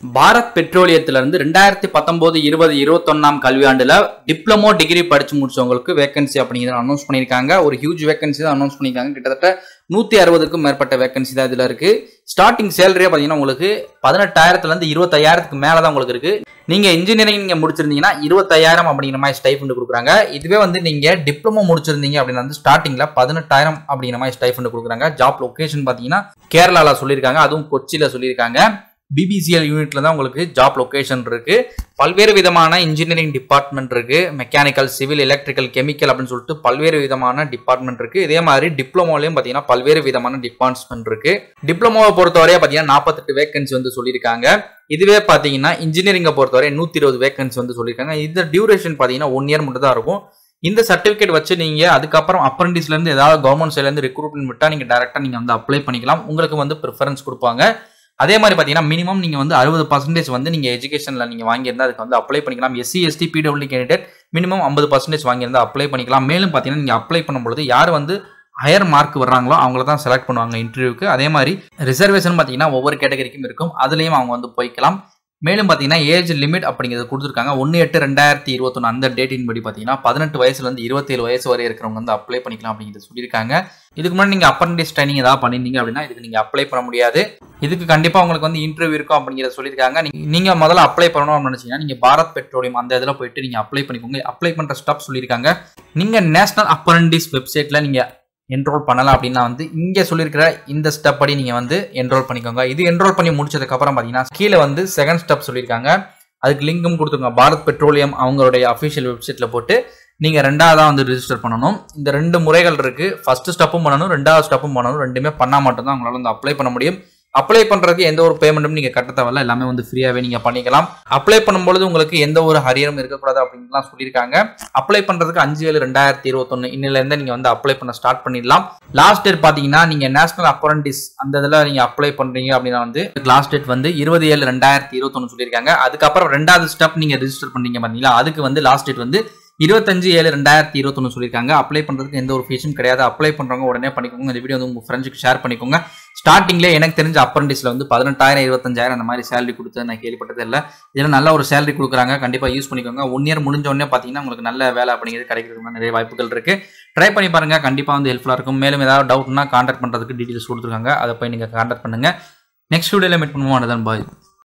பாரத் பெட்ரோலியத்துல இருந்து ரெண்டாயிரத்தி பத்தொன்பது இருபது இருபத்தொன்னாம் கல்வியாண்டுல டிப்ளமோ டிகிரி படிச்சு முடிச்சவங்களுக்கு வேகன்சி அப்படிங்கிறத அனௌன்ஸ் பண்ணியிருக்காங்க ஒரு ஹியூஜ் வேகன்சி தான் அனௌன்ஸ் பண்ணியிருக்காங்க கிட்டத்தட்ட நூத்தி அறுபதுக்கும் மேற்பட்ட வேகன்சி தான் இதுல இருக்கு ஸ்டார்டிங் சேலரியே பாத்தீங்கன்னா உங்களுக்கு பதினெட்டாயிரத்துல இருந்து இருபத்தாயிரத்துக்கு மேல தான் உங்களுக்கு இருக்கு நீங்க இன்ஜினியரிங் நீங்க முடிச்சிருந்தீங்கன்னா இருபத்தாயிரம் அப்படிங்கிற மாதிரி ஸ்டைஃபண்ட் கொடுக்குறாங்க இதுவே வந்து நீங்க டிப்ளமோ முடிச்சிருந்தீங்க அப்படின்னா வந்து ஸ்டார்டிங்ல பதினெட்டாயிரம் அப்படிங்கிற மாதிரி ஸ்டைஃபண்ட் கொடுக்குறாங்க ஜாப் லொகேஷன் பாத்தீங்கன்னா கேரளால சொல்லியிருக்காங்க அதுவும் கொச்சியில சொல்லியிருக்காங்க பிபிசிஎல் யூனிட்ல தான் உங்களுக்கு ஜாப் லொகேஷன் இருக்கு பல்வேறு விதமான இன்ஜினியரிங் டிபார்ட்மெண்ட் இருக்கு மெக்கானிக்கல் சிவில் எலக்ட்ரிக்கல் கெமிக்கல் அப்படின்னு சொல்லிட்டு பல்வேறு விதமான டிபார்ட்மெண்ட் இருக்கு இதே மாதிரி டிப்ளமோலையும் பார்த்தீங்கன்னா பல்வேறு விதமான டிபார்ட்மெண்ட் இருக்கு டிப்ளமோவை பொறுத்தவரையா பார்த்தீங்கன்னா நாற்பத்தெட்டு வேகன்சி வந்து சொல்லியிருக்காங்க இதுவே பார்த்தீங்கன்னா இன்ஜினியரிங்கை பொறுத்தவரை நூற்றி இருபது வேகன்சி வந்து சொல்லியிருக்காங்க இந்த டியூரேஷன் பார்த்தீங்கன்னா ஒன் இயர் மட்டும் தான் இருக்கும் இந்த சர்டிஃபிகேட் வச்சு நீங்க அதுக்கப்புறம் apprentice ல இருந்து ஏதாவது கவர்மெண்ட் சைட்ல இருந்து ரெக்ரூட்மெண்ட் விட்டா நீங்க டேரக்டா நீங்க வந்து அப்ளை பண்ணிக்கலாம் உங்களுக்கு வந்து ப்ரிஃபரன்ஸ் கொடுப்பாங்க அதே மாதிரி பார்த்தீங்கன்னா மினிமம் நீங்கள் வந்து அறுபது பர்சன்டேஜ் வந்து நீங்கள் எஜுகேஷனில் நீங்கள் வாங்கியிருந்தா அதுக்கு வந்து அப்ளை பண்ணிக்கலாம் SC ST PWD candidate minimum ஐம்பது பர்சன்டேஜ் வாங்கியிருந்தா அப்ளை பண்ணிக்கலாம் மேலும் பார்த்தீங்கன்னா நீங்கள் அப்ளை பண்ணும்பொழுது யார் வந்து ஹையர் மார்க் வர்றாங்களோ அவங்கள தான் செலக்ட் பண்ணுவாங்க இன்டர்வியூக்கு அதே மாதிரி ரிசர்வேஷன் பார்த்தீங்கன்னா ஒவ்வொரு கேட்டகரிக்கும் இருக்கும் அதுலேயும் அவங்க வந்து போய்க்கலாம் மேலும் பார்த்தீங்கன்னா ஏஜ் லிமிட் அப்படிங்கிறது கொடுத்துருக்காங்க ஒன்று எட்டு ரெண்டாயிரத்தி இருபத்தொன்று அந்த டேட்டின் படி பார்த்தீங்கன்னா பதினெட்டு வயசுலேருந்து இருபத்தேழு வயசு வரை இருக்கிறவங்க வந்து அப்ளை பண்ணிக்கலாம் அப்படிங்கிறது சொல்லியிருக்காங்க இதுக்கு முன்னாடி நீங்கள் அப்ரண்டிஸ் ட்ரைனிங் ஏதாவது பண்ணியிருந்தீங்க அப்படின்னா இதுக்கு நீங்கள் அப்ளை பண்ண முடியாது இதுக்கு கண்டிப்பாக உங்களுக்கு வந்து இன்டர்வியூ இருக்கும் அப்படிங்கிறத சொல்லியிருக்காங்க நீங்க- நீங்க முதல்ல அப்ளை பண்ணணும் அப்படின்னு நினைச்சீங்கன்னா நீங்க பாரத் பெட்ரோலியம் அந்த இதில் போயிட்டு நீங்க அப்ளை பண்ணிக்கோங்க அப்ளை பண்ற ஸ்டெப் சொல்லியிருக்காங்க நீங்க நேஷனல் அப்ரண்டிஸ் வெப்சைட்ல நீங்க என்ரோல் பண்ணலாம் அப்படின்னா வந்து இங்க சொல்லியிருக்கிற இந்த ஸ்டெப் படி நீங்க வந்து என்ரோல் பண்ணிக்கோங்க இது என்ரோல் பண்ணி முடிச்சதுக்கு அப்புறம் பாத்தீங்கன்னா கீழே வந்து செகண்ட் ஸ்டெப் சொல்லியிருக்காங்க அதுக்கு லிங்கும் கொடுத்துருங்க பாரத் பெட்ரோலியம் அவங்களுடைய அஃபிஷியல் வெப்சைட்ல போட்டு நீங்க ரெண்டாவதா வந்து ரெஜிஸ்டர் பண்ணணும் இந்த ரெண்டு முறைகள் இருக்கு ஃபர்ஸ்ட் ஸ்டெப்பும் பண்ணணும் ரெண்டாவது ஸ்டெப்பும் பண்ணணும் ரெண்டுமே பண்ணா மட்டும்தான் உங்களால வந்து அப்ளை பண்ண முடியும் அப்ளை பண்றதுக்கு எந்த ஒரு பேமெண்ட்டும் நீங்க கட்ட தேவையில்ல எல்லாமே வந்து ஃப்ரீயாவே நீங்க பண்ணிக்கலாம் அப்ளை பண்ணும்பொழுது உங்களுக்கு எந்த ஒரு ஹரியரும் இருக்கக்கூடாது அப்படின்லாம் சொல்லியிருக்காங்க அப்ளை பண்றதுக்கு அஞ்சு ஏழு ரெண்டாயிரத்தி இருபத்தொன்னு இன்னில இருந்து நீங்க வந்து அப்ளை பண்ண ஸ்டார்ட் பண்ணிடலாம் லாஸ்ட் டேட் பாத்தீங்கன்னா நீங்க நேஷனல் அப்ரண்டிஸ் அந்த இதுல நீங்க அப்ளை பண்றீங்க அப்படின்னா வந்து லாஸ்ட் டேட் வந்து இருபது ஏழு ரெண்டாயிரத்தி இருபத்தொன்னு சொல்லியிருக்காங்க அதுக்கப்புறம் ரெண்டாவது ஸ்டெப் நீங்க ரெஜிஸ்டர் பண்றீங்க பாத்தீங்களா அதுக்கு வந்து லாஸ்ட் டேட் வந்து இருபத்தஞ்சு ஏழு ரெண்டாயிரத்தி இருபத்தொன்னு சொல்லியிருக்காங்க அப்ளை பண்றதுக்கு எந்த ஒரு ஃபீஸும் கிடையாது அப்ளை பண்றவங்க உடனே பண்ணிக்கோங்க இந்த வீடியோ வந்து உங்க ஃப்ரெண்ட்ஸுக்கு ஷேர் பண்ணிக்கோங்க ஸ்டார்டிங்ல எனக்கு தெரிஞ்ச அப்ரண்டிஸ்ல வந்து பதினெட்டாயிரம் இருபத்தஞ்சாயிரம் அந்த மாதிரி சேலரி கொடுத்து நான் கேள்விப்பட்டது இல்லை இதில் நல்ல ஒரு சேலரி கொடுக்குறாங்க கண்டிப்பாக யூஸ் பண்ணிக்கோங்க ஒன் இயர் முடிஞ்ச உடனே பார்த்தீங்கன்னா உங்களுக்கு நல்ல வேலை அப்படிங்கிறது கிடைக்கிறதுக்கு நிறைய வாய்ப்புகள் இருக்கு ட்ரை பண்ணி பாருங்க கண்டிப்பாக வந்து ஹெல்ப்ஃபுல்லாக இருக்கும் மேலும் ஏதாவது டவுட்னா கான்டாக்ட் பண்ணுறதுக்கு டீட்டெயில்ஸ் கொடுத்துருக்காங்க அதை போய் நீங்கள் கான்டாக்ட் பண்ணுங்க நெக்ஸ்ட் வீடியோவில் மீட் பண்ணுவோம் அதுதான் பாய்